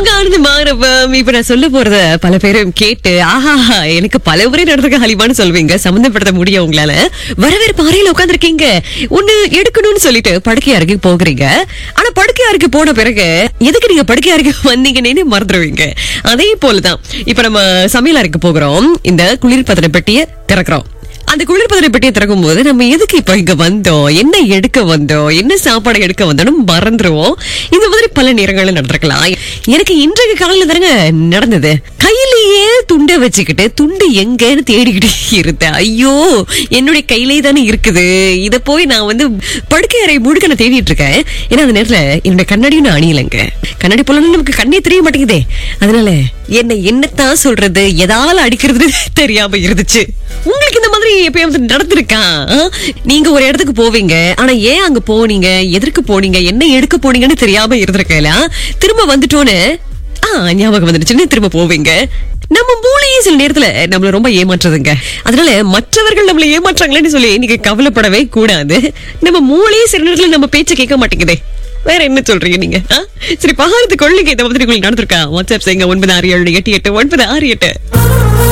உங்க ஆனந்த மாணவம் இப்ப நான் சொல்ல போறத பல பேரும் கேட்டு ஆஹா எனக்கு பல முறை நடந்திருக்க ஹலிமான்னு சொல்வீங்க சம்மந்தப்படுத்த முடியும் உங்களால வரவேற்பு அறையில உட்காந்துருக்கீங்க ஒண்ணு எடுக்கணும்னு சொல்லிட்டு படுக்கை அறைக்கு போகிறீங்க ஆனா படுக்கை அறைக்கு போன பிறகு எதுக்கு நீங்க படுக்கை அறைக்கு வந்தீங்கன்னு மறந்துடுவீங்க அதே போலதான் இப்ப நம்ம சமையல் அறைக்கு போகிறோம் இந்த குளிர்பதன பெட்டியை திறக்கிறோம் அந்த குளிர்பதன பெட்டியை திறக்கும் போது நம்ம எதுக்கு இப்ப இங்க வந்தோம் என்ன எடுக்க வந்தோம் என்ன சாப்பாடு எடுக்க வந்தோம் மறந்துருவோம் இந்த மாதிரி பல நேரங்கள்ல நடந்திருக்கலாம் எனக்கு இன்றைக்கு காலையில தானங்க நடந்தது கையிலேயே துண்டை வச்சுக்கிட்டு துண்டு எங்கன்னு தேடிக்கிட்டு இருந்தேன் ஐயோ என்னுடைய கையிலே தானே இருக்குது இத போய் நான் வந்து படுக்கை அறை முழுக்க நான் தேடிட்டு இருக்கேன் ஏன்னா அந்த நேரத்துல என்னுடைய கண்ணாடியும் நான் அணியலைங்க கண்ணாடி போல நமக்கு கண்ணே தெரிய மாட்டேங்குதே அதனால என்ன என்னத்தான் சொல்றது எதால அடிக்கிறது தெரியாம இருந்துச்சு உங்களுக்கு இந்த மாதிரி எப்பயாவது நடந்திருக்கா ஆ? நீங்க ஒரு இடத்துக்கு போவீங்க ஆனா ஏன் அங்க போனீங்க எதற்கு போனீங்க என்ன எடுக்க போனீங்கன்னு தெரியாம இருந்திருக்கலாம் திரும்ப வந்துட்டோன்னு ஆ ஞாபகம் வந்துடுச்சுன்னு திரும்ப போவீங்க நம்ம மூளையே சில நேரத்துல நம்மள ரொம்ப ஏமாற்றுதுங்க அதனால மற்றவர்கள் நம்மள ஏமாற்றாங்களேன்னு சொல்லி நீங்க கவலைப்படவே கூடாது நம்ம மூளையே சில நேரத்துல நம்ம பேச்ச கேட்க மாட்டேங்குதே வேற என்ன சொல்றீங்க நீங்க ஆ? சரி பகாரத்து கொள்ளுங்க இந்த மாதிரி உங்களுக்கு நடந்திருக்கா வாட்ஸ்அப் செய்யுங்க ஒன்பது ஆறு ஏழு எட்டு எட்டு ஒன்பது ஆறு எட்டு